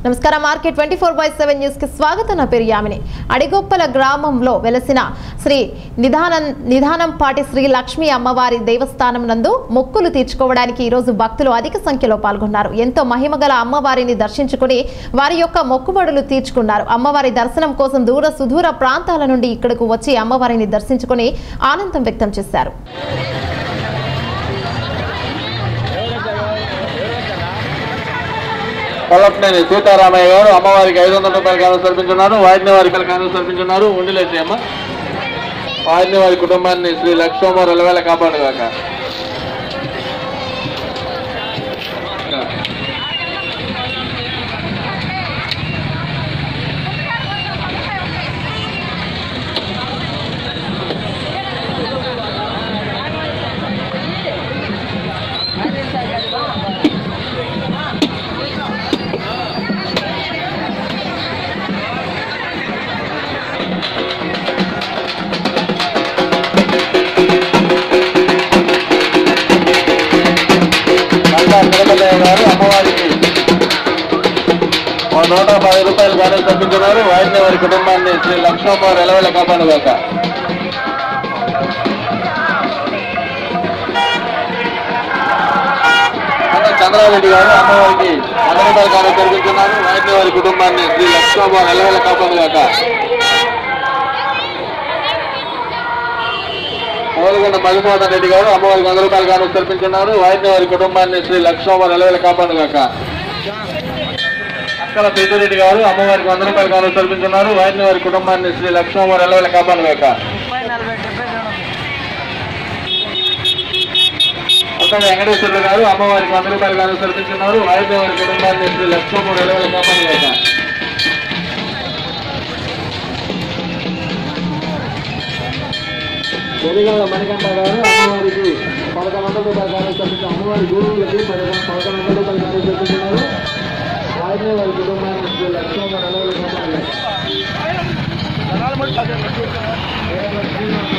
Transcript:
నమస్కారం market twenty four by seven news కి స్వాగతం నా పేరు యామిని అడిగొప్పల గ్రామంలో వెలసిన శ్రీ నిధానం నిధానంపాటి శ్రీ లక్ష్మీ అమ్మవారి దేవస్థానం నందు మొక్కులు తీర్చుకోవడానికి ఈ రోజు భక్తులు అధిక సంఖ్యలో పాల్గొన్నారు ఎంతో మహిమగల అమ్మవారిని దర్శించుకుని వారి యొక్క మొక్కుబడులు తీర్చుకున్నారు అమ్మవారి దర్శనం కోసం దూర సుదూర ప్రాంతాల నుండి ఇక్కడకు వచ్చి అమ్మవారిని దర్శించుకుని ఆనందం వ్యక్తం చేశారు కొల్లపనేని సీతారామయ్య గారు అమ్మవారికి ఐదు వందల రూపాయలు కాను సమర్పించున్నారు వారిని వారికి కాను సమర్పించున్నారు ఉండిలేసి అమ్మ వారిని వారి కుటుంబాన్ని శ్రీ లక్ష్మమ్మ రెలవేళ కాపాడుగాక కండా తిరుమలయ్య గారు అమ్మవారికి ఓ నూట పది రూపాయలు కాను సమర్పించున్నారు వారిని వారి కుటుంబాన్ని శ్రీ లక్ష్మమ్మ రెలవేళ కాపాడుగాక అన్న చంద్రారెడ్డి గారు అమ్మవారికి వంద రూపాయల కాను సమర్పించున్నారు వారిని వారి కుటుంబాన్ని శ్రీ లక్ష్మమ్మ రెలవేళ కాపాడుగాక పోలగొండ మధుమోహన్ రెడ్డి గారు అమ్మవారికి వంద రూపాయలు కాను సమర్పించున్నారు వారిని వారి కుటుంబాన్ని శ్రీ లక్ష్మమ్మ రెలవేళ కాపాడుగాక అక్కల పెద్దిరెడ్డి గారు అమ్మవారికి వంద రూపాయలు కాను సమర్పించున్నారు వారిని వారి కుటుంబాన్ని శ్రీ లక్ష్మమ్మ రెలవేళ కాపాడుగాక అక్కడ వెంకటేశ్వరుడు గారు అమ్మవారికి వంద రూపాయలు కాను సమర్పించున్నారు వారిని వారి కుటుంబాన్ని శ్రీ లక్ష్మమ్మ రెలవేళ కాపాడుగాక పెరిగాల మణికంఠ గారు అమ్మవారికి పదకొండు వందల రూపాయలు కాను సమర్పించారు అమ్మవారి గురువులకి పదకొండు పదకొండు వందల రూపాయలు కాను సమర్పించున్నారు వారిని వారి కుటుంబాన్ని శ్రీ లక్ష్మమ్మ రెలవేళ కాపాడుగాక